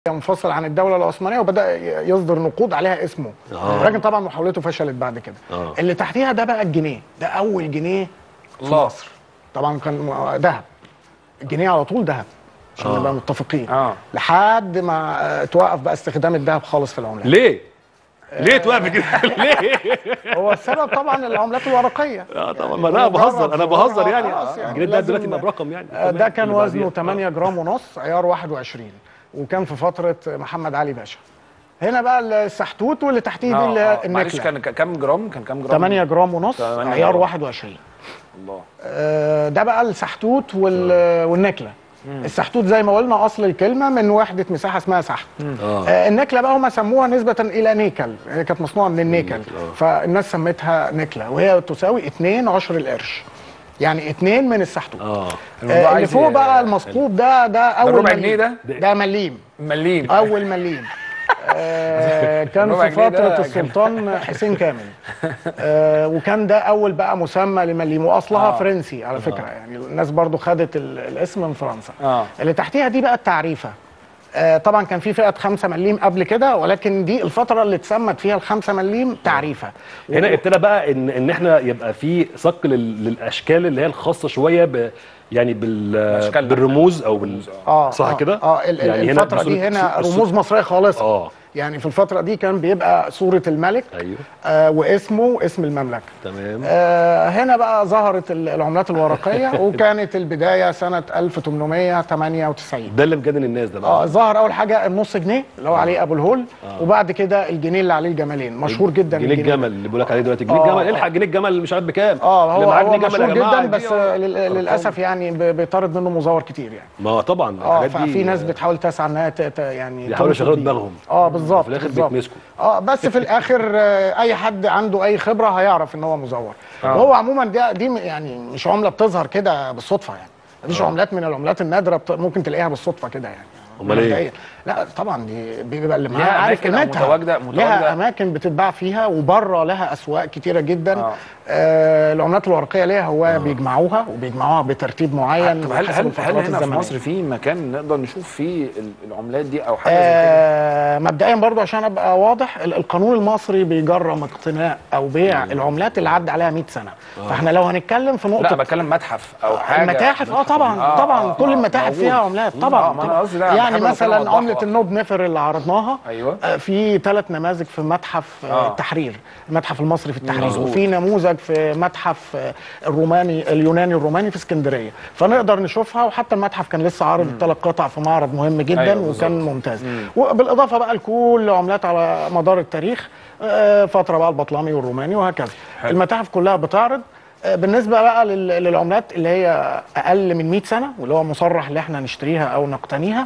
منفصل عن الدوله العثمانيه وبدا يصدر نقود عليها اسمه آه. لكن طبعا محاولته فشلت بعد كده آه. اللي تحتيها ده بقى الجنيه ده اول جنيه في الله. مصر طبعا كان ذهب الجنيه على طول ذهب عشان آه. نبقى متفقين اه لحد ما آه، توقف بقى استخدام الذهب خالص في العملات ليه؟ ليه توقف كده؟ ليه؟ هو السبب طبعا العملات الورقيه اه طبعا ما انا بهزر انا بهزر يعني خلاص يعني الجنيه ده لازم- دلوقتي بقى برقم يعني آه، ده تمام. كان اللي بعديها. وزنه 8 جرام ونص عيار 21 وكان في فتره محمد علي باشا هنا بقى السحتوت واللي تحتيه دي اللي هي آه، آه. معلش النكله كان ك- كام جرام كان كام جرام 8 جرام ونص 8 عيار جرام. 21 الله آه، ده بقى السحتوت وال- والنكله السحتوت زي ما قلنا اصل الكلمه من وحده مساحه اسمها سحت اه آه، النكله بقى هم سموها نسبه الى نيكل هي كانت مصنوعه من النيكل النيكل، آه. فالناس سمتها نكله وهي تساوي 2 عشر القرش يعني 2 من السحتوت الموضوع آه، اللي عايز فوق ي- بقى المثقوب ده ده اول الربع مليم. جنيه ده؟ ده مليم مليم اول مليم آه كان الربع في جنيه ده فتره كان- السلطان حسين كامل آه وكان ده اول بقى مسمى لمليم واصلها آه. فرنسي على فكره يعني الناس برضو خدت ال- الاسم من فرنسا اه اللي تحتيها دي بقى التعريفه آه طبعا كان في فئه 5 مليم قبل كده ولكن دي الفتره اللي اتسمت فيها الخمسة مليم تعريفه هنا ابتدى بقى ان ان احنا يبقى في صك لل- للاشكال اللي هي الخاصه شويه ب يعني بال أشكالنا. بالرموز او بال اه صح آه، كده؟ اه ال- ال- يعني هنا الفتره دي بصورة- هنا بصورة- رموز مصريه خالصه اه يعني في الفتره دي كان بيبقى صوره الملك ايوه آه واسمه اسم المملكه تمام آه هنا بقى ظهرت ال- العملات الورقيه وكانت البدايه سنه 1898 ده اللي مجنن الناس ده اه بقى ظهر اول حاجه النص جنيه اللي هو عليه ابو الهول وبعد كده الجنيه اللي عليه الجمالين مشهور جدا جنيه الجنيه الجمل اللي بيقول لك عليه دلوقتي جنيه آه، الجمل آه. الحق جنيه الجمل مش عارف بكام اه اللي هو, معاه هو جنيه جمل مشهور يا جماعة جدا دي بس آه، لل- للاسف يعني ب- بيطارد منه مزور كتير يعني ما هو طبعا اه الحاجات دي ففي ناس بتحاول تسعى انها ت- ت- يعني بيحاولوا تنصب يشغلوا بيه. دماغهم اه بالظبط وفي الآخر بالظبط. بيتمسكوا. اه بس في الاخر آه، اي حد عنده اي خبره هيعرف ان هو مزور آه. وهو عموما دي دي م- يعني مش عمله بتظهر كده بالصدفه يعني مفيش عملات من العملات النادره بت- ممكن تلاقيها بالصدفه كده يعني أمال إيه؟ مبدئيا. لا طبعا دي بيبقى اللي معاه ليها عارف أماكن أو قيمتها متواجدة- متواجدة؟ لها اماكن بتتباع فيها وبره لها اسواق كتيره جدا آه. آه. آه العملات الورقيه ليها هو بيجمعوها وبيجمعوها بترتيب معين طب هل حسب هل هل الفترات هنا في الزمنية. مصر في مكان نقدر نشوف فيه ال- العملات دي او حاجه زي كده؟ آه مبدئيا برضو عشان ابقى واضح ال- القانون المصري بيجرم اقتناء او بيع العملات اللي عدى عليها 100 سنه فاحنا لو هنتكلم في لا نقطه بتكلم متحف او حاجه المتاحف اه طبعا آه، طبعا آه، كل آه، المتاحف موجود. فيها عملات مم، طبعا آه، ما أنا طبعاً. قصدي ده، يعني بحب أتكلم مثلا أوضحها. عمله النوب نفر اللي عرضناها ايوه آه، في ثلاث نماذج في متحف آه. آه. التحرير المتحف المصري في التحرير مظبوط. وفي نموذج في متحف آه، الروماني اليوناني الروماني في اسكندريه فنقدر نشوفها وحتى المتحف كان لسه عارض الثلاث قطع في معرض مهم جدا أيوة أيوة بالظبط. وكان ممتاز وبالاضافه بقى لكل عملات على مدار التاريخ آه، فتره بقى البطلمي والروماني وهكذا حلو. المتاحف كلها بتعرض آه، بالنسبه بقى لل- للعملات اللي هي اقل من 100 سنه واللي هو مصرح ان احنا نشتريها او نقتنيها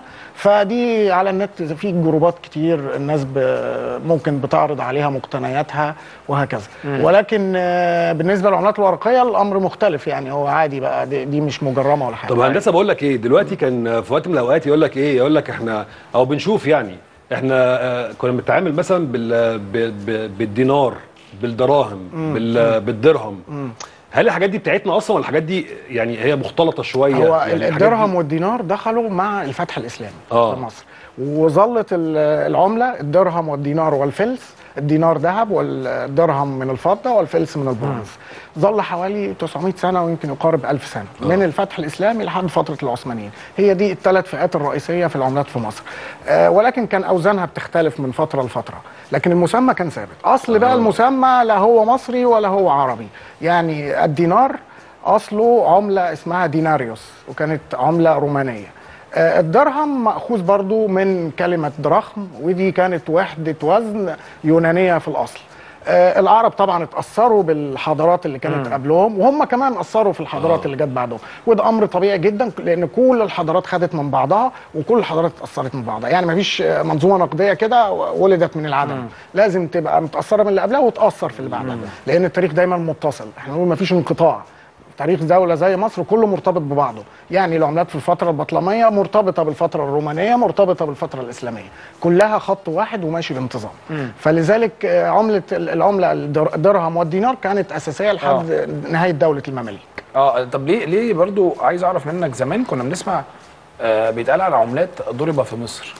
فدي على النت في جروبات كتير الناس ب- ممكن بتعرض عليها مقتنياتها وهكذا ولكن آه، بالنسبه للعملات الورقيه الامر مختلف يعني هو عادي بقى دي, دي مش مجرمه ولا حاجه طب هندسه بقول لك ايه دلوقتي كان في وقت من الاوقات يقول لك ايه يقول لك احنا او بنشوف يعني احنا آه، كنا بنتعامل مثلا بال ب- ب- بالدينار بالدراهم بال بالدرهم هل الحاجات دي بتاعتنا اصلا ولا الحاجات دي يعني هي مختلطه شويه هو يعني الحاجات الدرهم دي- والدينار دخلوا مع الفتح الاسلامي آه. في مصر وظلت ال- العمله الدرهم والدينار والفلس الدينار ذهب والدرهم من الفضه والفلس من البرونز ظل حوالي 900 سنه ويمكن يقارب 1000 سنه من الفتح الاسلامي لحد فتره العثمانيين هي دي الثلاث فئات الرئيسيه في العملات في مصر آه ولكن كان اوزانها بتختلف من فتره لفتره لكن المسمى كان ثابت اصل بقى المسمى لا هو مصري ولا هو عربي يعني الدينار اصله عمله اسمها ديناريوس وكانت عمله رومانيه آه، الدرهم مأخوذ برضو من كلمة درخم ودي كانت وحدة وزن يونانية في الأصل آه، العرب طبعا اتأثروا بالحضارات اللي كانت قبلهم وهم كمان أثروا في الحضارات آه. اللي جت بعدهم وده أمر طبيعي جدا لأن كل الحضارات خدت من بعضها وكل الحضارات اتأثرت من بعضها يعني مفيش آه، منظومة نقدية كده ولدت من العدم لازم تبقى متأثرة من اللي قبلها وتأثر في اللي بعدها لأن التاريخ دايما متصل احنا نقول مفيش انقطاع تاريخ دولة زي مصر كله مرتبط ببعضه يعني العملات في الفترة البطلمية مرتبطة بالفترة الرومانية مرتبطة بالفترة الإسلامية كلها خط واحد وماشي بانتظام فلذلك آه، عملة ال- العملة الدر- الدرهم والدينار كانت أساسية لحد نهاية دولة المماليك اه طب ليه ليه برضو عايز اعرف منك زمان كنا بنسمع آه بيتقال على عملات ضرب في مصر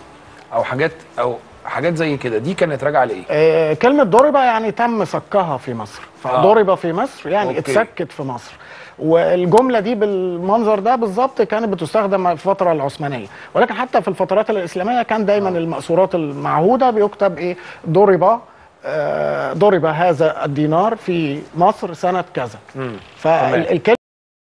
او حاجات او حاجات زي كده دي كانت راجعه لايه؟ آه، كلمة ضرب يعني تم صكها في مصر فضرب في مصر يعني أوكي. اتسكت في مصر والجملة دي بالمنظر ده بالظبط كانت بتستخدم في الفترة العثمانية ولكن حتى في الفترات الإسلامية كان دايما المأثورات المعهودة بيكتب إيه ضرب آه، ضرب هذا الدينار في مصر سنة كذا فالكلمة